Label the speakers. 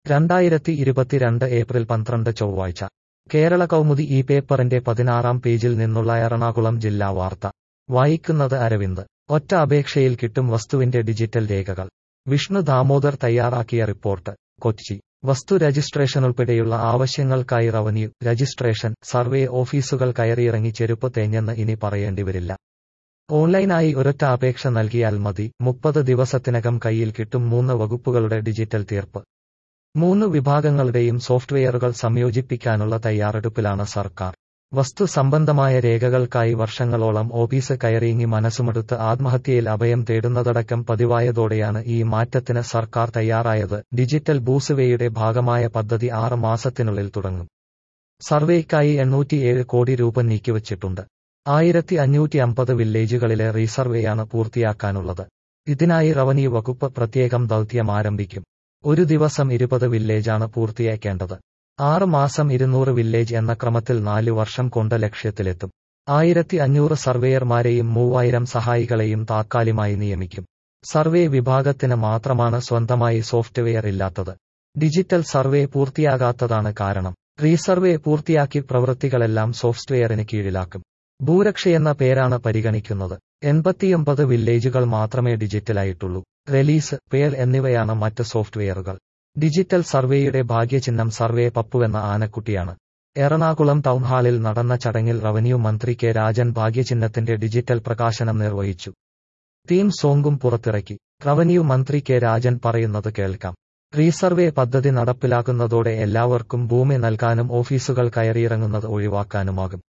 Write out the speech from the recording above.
Speaker 1: രണ്ടായിരത്തി ഇരുപത്തിരണ്ട് ഏപ്രിൽ പന്ത്രണ്ട് ചൊവ്വാഴ്ച കേരള കൗമുദി ഈ പേപ്പറിന്റെ പതിനാറാം പേജിൽ നിന്നുള്ള എറണാകുളം ജില്ലാ വാർത്ത വായിക്കുന്നത് അരവിന്ദ് ഒറ്റ അപേക്ഷയിൽ കിട്ടും വസ്തുവിന്റെ ഡിജിറ്റൽ രേഖകൾ വിഷ്ണു ദാമോദർ തയ്യാറാക്കിയ റിപ്പോർട്ട് കൊച്ചി വസ്തു രജിസ്ട്രേഷൻ ഉൾപ്പെടെയുള്ള ആവശ്യങ്ങൾക്കായി റവന്യൂ രജിസ്ട്രേഷൻ സർവേ ഓഫീസുകൾ കയറിയിറങ്ങി ചെരുപ്പ് തേഞ്ഞെന്ന് ഇനി പറയേണ്ടിവരില്ല ഓൺലൈനായി ഒരൊറ്റ അപേക്ഷ നൽകിയാൽ മതി മുപ്പത് ദിവസത്തിനകം കയ്യിൽ കിട്ടും മൂന്ന് വകുപ്പുകളുടെ ഡിജിറ്റൽ തീർപ്പ് മൂന്ന് വിഭാഗങ്ങളുടെയും സോഫ്റ്റ്വെയറുകൾ സംയോജിപ്പിക്കാനുള്ള തയ്യാറെടുപ്പിലാണ് സർക്കാർ വസ്തു സംബന്ധമായ രേഖകൾക്കായി വർഷങ്ങളോളം ഓഫീസ് കയറിയിങ്ങി മനസ്സുമെടുത്ത് ആത്മഹത്യയിൽ അഭയം തേടുന്നതടക്കം പതിവായതോടെയാണ് ഈ മാറ്റത്തിന് സർക്കാർ തയ്യാറായത് ഡിജിറ്റൽ ഭൂസുവേയുടെ ഭാഗമായ പദ്ധതി ആറ് മാസത്തിനുള്ളിൽ തുടങ്ങും സർവേക്കായി എണ്ണൂറ്റിയേഴ് കോടി രൂപ നീക്കിവച്ചിട്ടുണ്ട് ആയിരത്തി അഞ്ഞൂറ്റി അമ്പത് വില്ലേജുകളിലെ റീസർവേയാണ് പൂർത്തിയാക്കാനുള്ളത് ഇതിനായി റവന്യൂ വകുപ്പ് പ്രത്യേകം ദൗത്യം ആരംഭിക്കും ഒരു ദിവസം ഇരുപത് വില്ലേജാണ് പൂർത്തിയാക്കേണ്ടത് ആറ് മാസം ഇരുന്നൂറ് വില്ലേജ് എന്ന ക്രമത്തിൽ നാലു വർഷം കൊണ്ട് ലക്ഷ്യത്തിലെത്തും ആയിരത്തി അഞ്ഞൂറ് സർവേയർമാരെയും മൂവായിരം സഹായികളെയും താത്കാലികമായി നിയമിക്കും സർവേ വിഭാഗത്തിന് മാത്രമാണ് സ്വന്തമായി സോഫ്റ്റ്വെയർ ഇല്ലാത്തത് ഡിജിറ്റൽ സർവേ പൂർത്തിയാകാത്തതാണ് കാരണം റീസർവേ പൂർത്തിയാക്കി പ്രവൃത്തികളെല്ലാം സോഫ്റ്റ്വെയറിന് കീഴിലാക്കും ഭൂരക്ഷയെന്ന പേരാണ് പരിഗണിക്കുന്നത് എൺപത്തിയൊമ്പത് വില്ലേജുകൾ മാത്രമേ ഡിജിറ്റലായിട്ടുള്ളൂ റിലീസ് പേൾ എന്നിവയാണ് മറ്റ് സോഫ്റ്റ്വെയറുകൾ ഡിജിറ്റൽ സർവേയുടെ ഭാഗ്യചിഹ്നം സർവേ പപ്പുവെന്ന ആനക്കുട്ടിയാണ് എറണാകുളം ടൗൺഹാളിൽ നടന്ന ചടങ്ങിൽ റവന്യൂ മന്ത്രി കെ രാജൻ ഭാഗ്യചിഹ്നത്തിന്റെ ഡിജിറ്റൽ പ്രകാശനം നിർവഹിച്ചു തീം സോങ്ങും പുറത്തിറക്കി റവന്യൂ മന്ത്രി കെ രാജൻ പറയുന്നത് കേൾക്കാം റീസർവേ പദ്ധതി നടപ്പിലാക്കുന്നതോടെ എല്ലാവർക്കും ഭൂമി നൽകാനും ഓഫീസുകൾ കയറിയിറങ്ങുന്നത് ഒഴിവാക്കാനുമാകും